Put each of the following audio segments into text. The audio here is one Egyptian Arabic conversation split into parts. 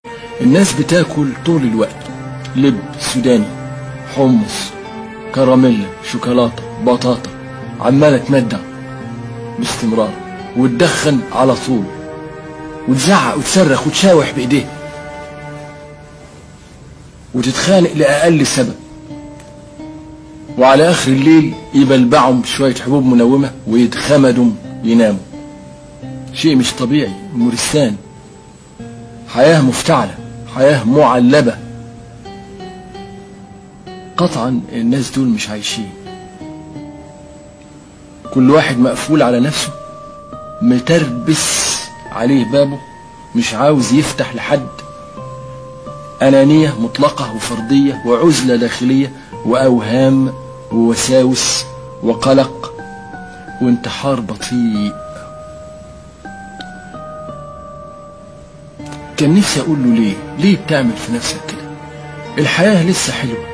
الناس بتاكل طول الوقت لب سوداني حمص كراميلا شوكولاتة بطاطا عمالة تمدع باستمرار وتدخن على طول وتزعق وتصرخ وتشاوح بايديها وتتخانق لأقل سبب وعلى آخر الليل يبلبعهم شوية حبوب منومة ويتخمدوا يناموا شيء مش طبيعي مرسان حياة مفتعلة حياة معلبة قطعا الناس دول مش عايشين كل واحد مقفول على نفسه متربس عليه بابه مش عاوز يفتح لحد أنانية مطلقة وفردية وعزلة داخلية وأوهام ووساوس وقلق وانتحار بطيء كان نفسي أقول له ليه ليه بتعمل في نفسك كده الحياة لسه حلوة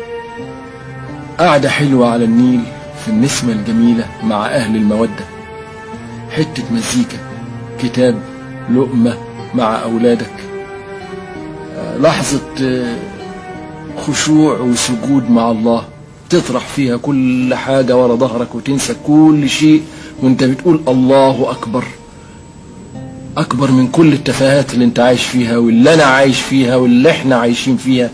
قعدة حلوة على النيل في النسمة الجميلة مع أهل المودة حتة مزيكا كتاب لقمة مع أولادك لحظة خشوع وسجود مع الله تطرح فيها كل حاجة ورا ظهرك وتنسى كل شيء وانت بتقول الله أكبر أكبر من كل التفاهات اللي انت عايش فيها واللي أنا عايش فيها واللي احنا عايشين فيها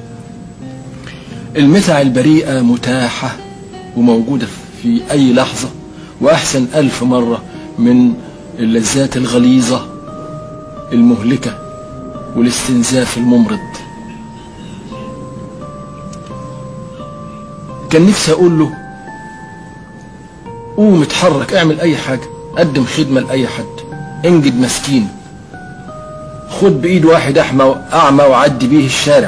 المتع البريئة متاحة وموجودة في أي لحظة وأحسن ألف مرة من اللذات الغليظة المهلكة والاستنزاف الممرض كان نفسي اقول له قوم اتحرك اعمل اي حاجة قدم خدمة لأي حد انجد مسكين خد بإيد واحد أحمى أعمى وعدي بيه الشارع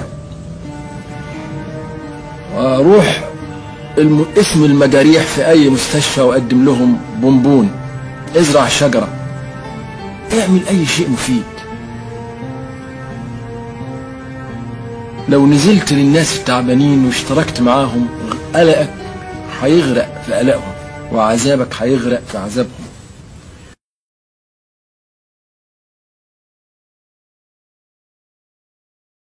واروح الم... اسم المجاريح في أي مستشفى وأقدم لهم بونبون ازرع شجرة اعمل أي شيء مفيد لو نزلت للناس التعبانين واشتركت معاهم قلقك هيغرق في قلقهم وعذابك هيغرق في عذابهم